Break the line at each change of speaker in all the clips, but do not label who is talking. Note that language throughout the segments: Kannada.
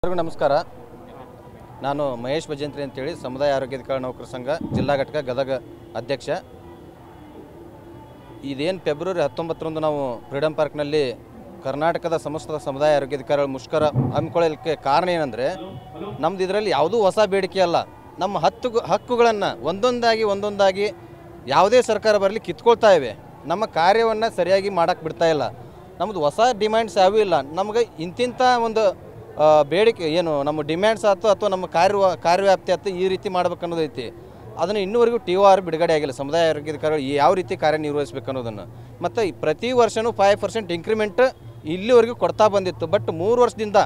ಎಲ್ರಿಗೂ ನಮಸ್ಕಾರ ನಾನು ಮಹೇಶ್ ಭಜಂತ್ರಿ ಅಂತೇಳಿ ಸಮುದಾಯ ಆರೋಗ್ಯಾಧಿಕಾರಿ ನೌಕರ ಸಂಘ ಜಿಲ್ಲಾ ಘಟಕ ಗದಗ ಅಧ್ಯಕ್ಷ ಇದೇನು ಫೆಬ್ರವರಿ ಹತ್ತೊಂಬತ್ತರಂದು ನಾವು ಫ್ರೀಡಮ್ ಪಾರ್ಕ್ನಲ್ಲಿ ಕರ್ನಾಟಕದ ಸಮಸ್ತ ಸಮುದಾಯ ಆರೋಗ್ಯಾಧಿಕಾರಿಗಳ ಮುಷ್ಕರ ಹಮ್ಮಿಕೊಳ್ಳಲಿಕ್ಕೆ ಕಾರಣ ಏನಂದರೆ ನಮ್ದು ಇದರಲ್ಲಿ ಯಾವುದೂ ಹೊಸ ಬೇಡಿಕೆ ಅಲ್ಲ ನಮ್ಮ ಹತ್ತು ಹಕ್ಕುಗಳನ್ನು ಒಂದೊಂದಾಗಿ ಒಂದೊಂದಾಗಿ ಯಾವುದೇ ಸರ್ಕಾರ ಬರಲಿ ಕಿತ್ಕೊಳ್ತಾ ಇವೆ ನಮ್ಮ ಕಾರ್ಯವನ್ನು ಸರಿಯಾಗಿ ಮಾಡೋಕ್ಕೆ ಬಿಡ್ತಾ ಇಲ್ಲ ನಮ್ಮದು ಹೊಸ ಡಿಮ್ಯಾಂಡ್ಸ್ ಯಾವೂ ಇಲ್ಲ ನಮಗೆ ಇಂತಿಂಥ ಒಂದು ಆ, ಬೇಡಿಕೆ ಏನು ನಮ್ಮ ಡಿಮ್ಯಾಂಡ್ಸ್ ಆಯ್ತು ಅಥವಾ ನಮ್ಮ ಕಾರ್ಯ ಕಾರ್ಯವ್ಯಾಪ್ತಿ ಆಯ್ತು ಈ ರೀತಿ ಮಾಡ್ಬೇಕು ಅನ್ನೋದೈತಿ ಅದನ್ನು ಇನ್ನೂವರೆಗೂ ಟಿ ಒ ಆರ್ ಬಿಡುಗಡೆ ಆಗಿಲ್ಲ ಸಮುದಾಯ ಆರೋಗ್ಯಾಧಿಕಾರಿಗಳು ಯಾವ ರೀತಿ ಕಾರ್ಯನಿರ್ವಹಿಸಬೇಕು ಅನ್ನೋದನ್ನು ಮತ್ತು ಈ ಪ್ರತಿ ವರ್ಷವೂ ಫೈವ್ ಪರ್ಸೆಂಟ್ ಇಂಕ್ರಿಮೆಂಟ್ ಇಲ್ಲಿವರೆಗೂ ಕೊಡ್ತಾ ಬಂದಿತ್ತು ಬಟ್ ಮೂರು ವರ್ಷದಿಂದ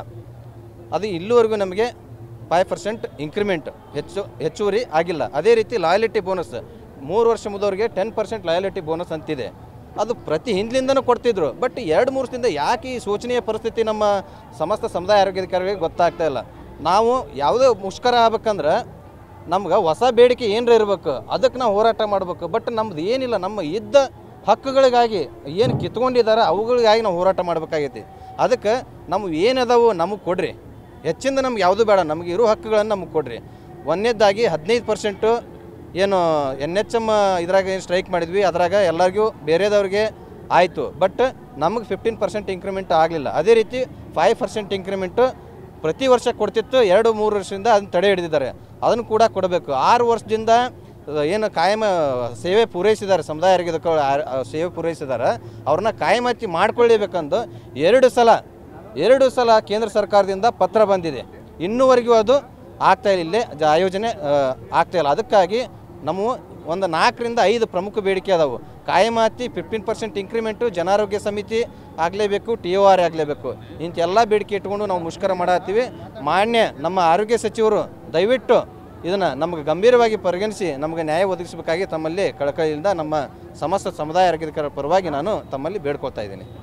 ಅದು ಇಲ್ಲಿವರೆಗೂ ನಮಗೆ ಫೈವ್ ಪರ್ಸೆಂಟ್ ಇಂಕ್ರಿಮೆಂಟ್ ಹೆಚ್ಚು ಹೆಚ್ಚುವರಿ ಆಗಿಲ್ಲ ಅದೇ ರೀತಿ ಲಾಯಲಿಟಿ ಬೋನಸ್ ಮೂರು ವರ್ಷ ಮುದವ್ರಿಗೆ ಟೆನ್ ಪರ್ಸೆಂಟ್ ಲಾಯಲಿಟಿ ಬೋನಸ್ ಅಂತಿದೆ ಅದು ಪ್ರತಿ ಹಿಂದ್ಲಿಂದನೂ ಕೊಡ್ತಿದ್ರು ಬಟ್ ಎರಡು ಮೂರು ವರ್ಷದಿಂದ ಯಾಕೆ ಈ ಶೋಚನೀಯ ಪರಿಸ್ಥಿತಿ ನಮ್ಮ ಸಮಸ್ತ ಸಮುದಾಯ ಆರೋಗ್ಯಾಧಿಕಾರಿಗಳಿಗೆ ಗೊತ್ತಾಗ್ತಾ ಇಲ್ಲ ನಾವು ಯಾವುದೇ ಮುಷ್ಕರ ಆಗ್ಬೇಕಂದ್ರೆ ನಮ್ಗೆ ಹೊಸ ಬೇಡಿಕೆ ಏನರ ಇರಬೇಕು ಅದಕ್ಕೆ ನಾವು ಹೋರಾಟ ಮಾಡಬೇಕು ಬಟ್ ನಮ್ದು ಏನಿಲ್ಲ ನಮ್ಮ ಇದ್ದ ಹಕ್ಕುಗಳಿಗಾಗಿ ಏನು ಕಿತ್ಕೊಂಡಿದ್ದಾರೆ ಅವುಗಳಿಗಾಗಿ ನಾವು ಹೋರಾಟ ಮಾಡಬೇಕಾಗೈತಿ ಅದಕ್ಕೆ ನಮ್ಗೆ ಏನದಾವು ನಮಗೆ ಕೊಡ್ರಿ ಹೆಚ್ಚಿಂದ ನಮ್ಗೆ ಯಾವುದು ಬೇಡ ನಮಗೆ ಇರೋ ಹಕ್ಕುಗಳನ್ನು ನಮಗೆ ಕೊಡ್ರಿ ಒಂದನೇದಾಗಿ ಹದಿನೈದು ಪರ್ಸೆಂಟು ಏನು ಎನ್ ಎಚ್ ಎಮ್ ಇದ್ರಾಗ ಏನು ಸ್ಟ್ರೈಕ್ ಮಾಡಿದ್ವಿ ಅದ್ರಾಗ ಎಲ್ಲರಿಗೂ ಬೇರೆದವ್ರಿಗೆ ಆಯಿತು ಬಟ್ ನಮಗೆ ಫಿಫ್ಟೀನ್ ಪರ್ಸೆಂಟ್ ಇಂಕ್ರಿಮೆಂಟ್ ಆಗಲಿಲ್ಲ ಅದೇ ರೀತಿ ಫೈವ್ ಪರ್ಸೆಂಟ್ ಇಂಕ್ರಿಮೆಂಟು ಪ್ರತಿ ವರ್ಷ ಕೊಡ್ತಿತ್ತು ಎರಡು ಮೂರು ವರ್ಷದಿಂದ ಅದನ್ನ ತಡೆ ಹಿಡಿದಿದ್ದಾರೆ ಅದನ್ನು ಕೂಡ ಕೊಡಬೇಕು ಆರು ವರ್ಷದಿಂದ ಅಹ್, ಏನು ಕಾಯಮ ಸೇವೆ ಪೂರೈಸಿದ್ದಾರೆ ಸಮುದಾಯ ಆರೋಗ್ಯದ ಸೇವೆ ಪೂರೈಸಿದ್ದಾರೆ ಅವ್ರನ್ನ ಕಾಯಮತ್ತಿ ಮಾಡ್ಕೊಳ್ಳೇಬೇಕಂದು ಎರಡು ಸಲ ಎರಡು ಸಲ ಕೇಂದ್ರ ಸರ್ಕಾರದಿಂದ ಪತ್ರ ಬಂದಿದೆ ಇನ್ನೂವರೆಗೂ ಅದು ಆಗ್ತಾ ಇಲ್ಲ ಇಲ್ಲೇ ಜ ಆಯೋಜನೆ ಅಹ್, ಆಗ್ತಾ ಇಲ್ಲ ಅದಕ್ಕಾಗಿ ನಮ್ಮ ಒಂದು ನಾಲ್ಕರಿಂದ ಐದು ಪ್ರಮುಖ ಬೇಡಿಕೆ ಅದಾವು ಕಾಯಮಾತಿ ಫಿಫ್ಟೀನ್ ಪರ್ಸೆಂಟ್ ಇಂಕ್ರಿಮೆಂಟು ಜನಾರೋಗ್ಯ ಸಮಿತಿ ಆಗಲೇಬೇಕು ಟಿ ಒ ಆರ್ ಆಗಲೇಬೇಕು ಇಂಥೆಲ್ಲ ಬೇಡಿಕೆ ಇಟ್ಕೊಂಡು ನಾವು ಮುಷ್ಕರ ಮಾಡತ್ತೀವಿ ಮಾನ್ಯ ನಮ್ಮ ಆರೋಗ್ಯ ಸಚಿವರು ದಯವಿಟ್ಟು ಇದನ್ನು ನಮಗೆ ಗಂಭೀರವಾಗಿ ಪರಿಗಣಿಸಿ ನಮಗೆ ನ್ಯಾಯ ಒದಗಿಸಬೇಕಾಗಿ ತಮ್ಮಲ್ಲಿ ಕಳಕಳಿಯಿಂದ ನಮ್ಮ ಸಮಸ್ತ ಸಮುದಾಯ ಆರೋಗ್ಯಕರ ಪರವಾಗಿ ನಾನು ತಮ್ಮಲ್ಲಿ ಬೇಡ್ಕೊಳ್ತಾ ಇದ್ದೀನಿ